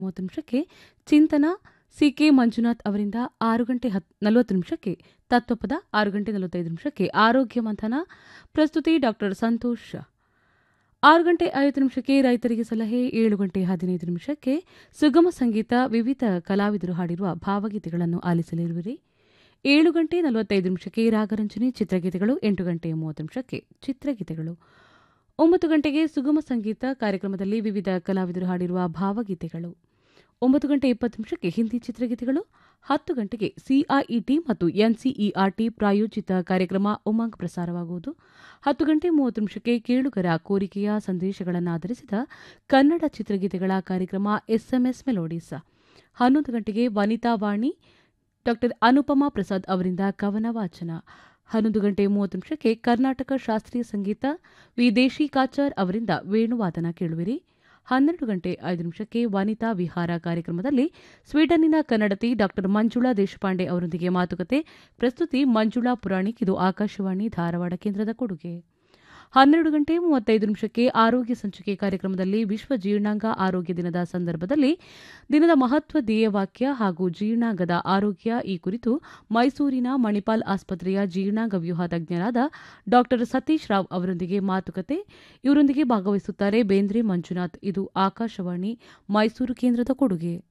ಮೂವತ್ತು ನಿಮಿಷಕ್ಕೆ ಚಿಂತನ ಸಿಕೆ ಮಂಜುನಾಥ್ ಅವರಿಂದ ಆರು ಗಂಟೆ ಹತ್ ನಲವತ್ತು ನಿಮಿಷಕ್ಕೆ ತತ್ವಪದ ಆರು ಗಂಟೆ ನಲವತ್ತೈದು ನಿಮಿಷಕ್ಕೆ ಆರೋಗ್ಯ ಮಂಥನ ಪ್ರಸ್ತುತಿ ಡಾಕ್ಟರ್ ಸಂತೋಷ್ ಆರು ಗಂಟೆ ಐವತ್ತು ನಿಮಿಷಕ್ಕೆ ರೈತರಿಗೆ ಸಲಹೆ ಏಳು ಗಂಟೆ ಹದಿನೈದು ನಿಮಿಷಕ್ಕೆ ಸುಗಮ ಸಂಗೀತ ವಿವಿಧ ಕಲಾವಿದರು ಹಾಡಿರುವ ಭಾವಗೀತೆಗಳನ್ನು ಆಲಿಸಲಿರುವಿರಿ ಏಳು ಗಂಟೆ ನಲವತ್ತೈದು ನಿಮಿಷಕ್ಕೆ ರಾಗರಂಜನೆ ಚಿತ್ರಗೀತೆಗಳು ಎಂಟು ಗಂಟೆ ಮೂವತ್ತು ನಿಮಿಷಕ್ಕೆ ಚಿತ್ರಗೀತೆಗಳು ಒಂಬತ್ತು ಗಂಟೆಗೆ ಸುಗಮ ಸಂಗೀತ ಕಾರ್ಯಕ್ರಮದಲ್ಲಿ ವಿವಿಧ ಕಲಾವಿದರು ಹಾಡಿರುವ ಭಾವಗೀತೆಗಳು ಒಂಬತ್ತು ಗಂಟೆ ಇಪ್ಪತ್ತು ನಿಮಿಷಕ್ಕೆ ಹಿಂದಿ ಚಿತ್ರಗೀತೆಗಳು ಹತ್ತು ಗಂಟೆಗೆ ಸಿಐಇಟಿ ಮತ್ತು ಎನ್ಸಿಇಆರ್ಟಿ ಪ್ರಾಯೋಜಿತ ಕಾರ್ಯಕ್ರಮ ಉಮಂಗ್ ಪ್ರಸಾರವಾಗುವುದು ಹತ್ತು ಗಂಟೆ ಮೂವತ್ತು ನಿಮಿಷಕ್ಕೆ ಕೇಳುಗರ ಕೋರಿಕೆಯ ಸಂದೇಶಗಳನ್ನು ಆಧರಿಸಿದ ಕನ್ನಡ ಚಿತ್ರಗೀತೆಗಳ ಕಾರ್ಯಕ್ರಮ ಎಸ್ಎಂಎಸ್ ಮೆಲೋಡೀಸ್ ಹನ್ನೊಂದು ಗಂಟೆಗೆ ವನಿತಾ ವಾಣಿ ಡಾಕ್ಟರ್ ಅನುಪಮಾ ಪ್ರಸಾದ್ ಅವರಿಂದ ಕವನ ವಾಚನ ಹನ್ನೊಂದು ಗಂಟೆ ಮೂವತ್ತು ನಿಮಿಷಕ್ಕೆ ಕರ್ನಾಟಕ ಶಾಸ್ತ್ರೀಯ ಸಂಗೀತ ವಿದೇಶಿ ಕಾಚಾರ್ ಅವರಿಂದ ವೇಣುವಾದನ ಕೇಳುವಿರಿ ಹನ್ನೆರಡು ಗಂಟೆ ಐದು ನಿಮಿಷಕ್ಕೆ ವನಿತಾ ವಿಹಾರ ಕಾರ್ಯಕ್ರಮದಲ್ಲಿ ಸ್ವೀಡನ್ನಿನ ಕನ್ನಡತಿ ಡಾಕ್ಟರ್ ಮಂಜುಳಾ ದೇಶಪಾಂಡೆ ಅವರೊಂದಿಗೆ ಮಾತುಕತೆ ಪ್ರಸ್ತುತಿ ಮಂಜುಳಾ ಪುರಾಣಿಕ್ ಇದು ಆಕಾಶವಾಣಿ ಧಾರವಾಡ ಕೇಂದ್ರದ ಕೊಡುಗೆ ಹನ್ನೆರಡು ಗಂಟೆ ಮೂವತ್ತೈದು ನಿಮಿಷಕ್ಕೆ ಆರೋಗ್ಯ ಸಂಚಿಕೆ ಕಾರ್ಯಕ್ರಮದಲ್ಲಿ ವಿಶ್ವ ಜೀರ್ಣಾಂಗ ಆರೋಗ್ಯ ದಿನದ ಸಂದರ್ಭದಲ್ಲಿ ದಿನದ ಮಹತ್ವ ಧ್ಯೇಯವಾಕ್ಯ ಹಾಗೂ ಜೀರ್ಣಾಂಗದ ಆರೋಗ್ಯ ಈ ಕುರಿತು ಮೈಸೂರಿನ ಮಣಿಪಾಲ್ ಆಸ್ಪತ್ರೆಯ ಜೀರ್ಣಾಂಗ ವ್ಯೂಹ ತಜ್ಞರಾದ ಡಾಕ್ಟರ್ ಸತೀಶ್ ರಾವ್ ಅವರೊಂದಿಗೆ ಮಾತುಕತೆ ಇವರೊಂದಿಗೆ ಭಾಗವಹಿಸುತ್ತಾರೆ ಬೇಂದ್ರೆ ಮಂಜುನಾಥ್ ಇದು ಆಕಾಶವಾಣಿ ಮೈಸೂರು ಕೇಂದ್ರದ ಕೊಡುಗೆ